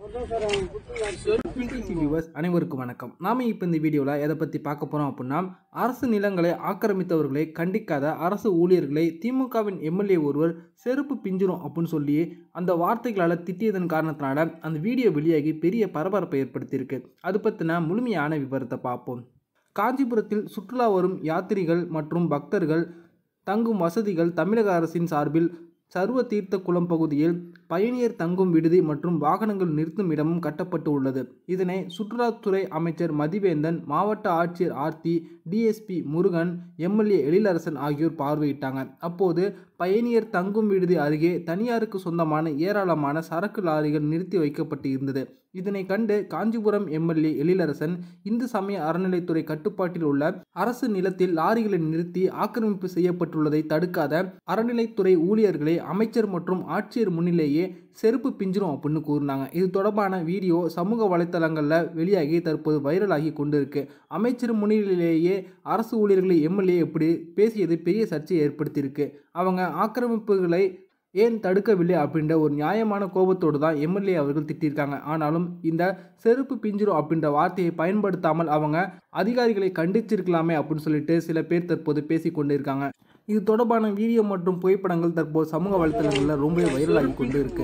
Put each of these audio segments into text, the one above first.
viewers அனைவருக்கும் வணக்கம் நாம இப்போ இந்த வீடியோவில் எதை பற்றி பார்க்க போகிறோம் அப்படின்னா அரசு நிலங்களை ஆக்கிரமித்தவர்களை கண்டிக்காத அரசு ஊழியர்களை திமுகவின் எம்எல்ஏ ஒருவர் செருப்பு பிஞ்சிரும் அப்படின்னு சொல்லி அந்த வார்த்தைகளால் திட்டியதன் காரணத்தினால அந்த வீடியோ வெளியாகி பெரிய பரபரப்பை ஏற்படுத்தியிருக்கு அது பற்றின முழுமையான விவரத்தை பார்ப்போம் காஞ்சிபுரத்தில் சுற்றுலா வரும் யாத்திரிகள் மற்றும் பக்தர்கள் தங்கும் வசதிகள் தமிழக அரசின் சார்பில் சர்வ தீர்த்த குளம் பகுதியில் பயணியர் தங்கும் விடுதி மற்றும் வாகனங்கள் நிறுத்தும் இடமும் கட்டப்பட்டு உள்ளது இதனை சுற்றுலாத்துறை அமைச்சர் மதிவேந்தன் மாவட்ட ஆட்சியர் ஆர்த்தி டிஎஸ்பி முருகன் எம்எல்ஏ எழிலரசன் ஆகியோர் பார்வையிட்டாங்க அப்போது பயணியர் தங்கும் விடுதி அருகே தனியாருக்கு சொந்தமான ஏராளமான சரக்கு லாரிகள் நிறுத்தி வைக்கப்பட்டு இருந்தது இதனை கண்டு காஞ்சிபுரம் எம்எல்ஏ எழிலரசன் இந்து சமய அறநிலைத்துறை கட்டுப்பாட்டில் உள்ள அரசு நிலத்தில் லாரிகளை நிறுத்தி ஆக்கிரமிப்பு செய்யப்பட்டுள்ளதை தடுக்காத அறநிலைத்துறை ஊழியர்களை அமைச்சர் மற்றும் ஆட்சியர் முன்னிலேயே செருப்பு பிஞ்சிரும் அப்படின்னு கூறினாங்க இது தொடர்பான வீடியோ சமூக வலைத்தளங்களில் வெளியாகி தற்போது வைரலாகி கொண்டிருக்கு அமைச்சர் முன்னிலையிலேயே அரசு ஊழியர்களை எம்எல்ஏ இப்படி பேசியது பெரிய சர்ச்சையை ஏற்படுத்தியிருக்கு அவங்க ஆக்கிரமிப்புகளை ஏன் தடுக்கவில்லை அப்படின்ற ஒரு நியாயமான கோபத்தோடு தான் எம்எல்ஏ அவர்கள் திட்டியிருக்காங்க ஆனாலும் இந்த செருப்பு பிஞ்சிரும் அப்படின்ற வார்த்தையை பயன்படுத்தாமல் அவங்க அதிகாரிகளை கண்டிச்சிருக்கலாமே அப்படின்னு சொல்லிட்டு சில பேர் தற்போது பேசி கொண்டிருக்காங்க இது தொடர்பான வீடியோ மற்றும் புகைப்படங்கள் தற்போது சமூக வலைத்தளங்களில் ரொம்பவே வைரலாகி கொண்டு இருக்கு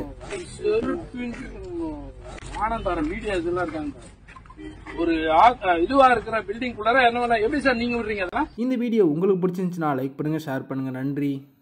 ஆனந்தாரம் மீடியா இதெல்லாம் இருக்காங்க ஒரு ஆ- இதுவா இருக்கிற பில்டிங் குள்ளார என்ன வேணா எப்படி சார் நீங்க விடுறீங்க அதெல்லாம் இந்த வீடியோ உங்களுக்கு பிடிச்சிருந்துச்சுன்னா லைக் பண்ணுங்கள் ஷேர் பண்ணுங்கள் நன்றி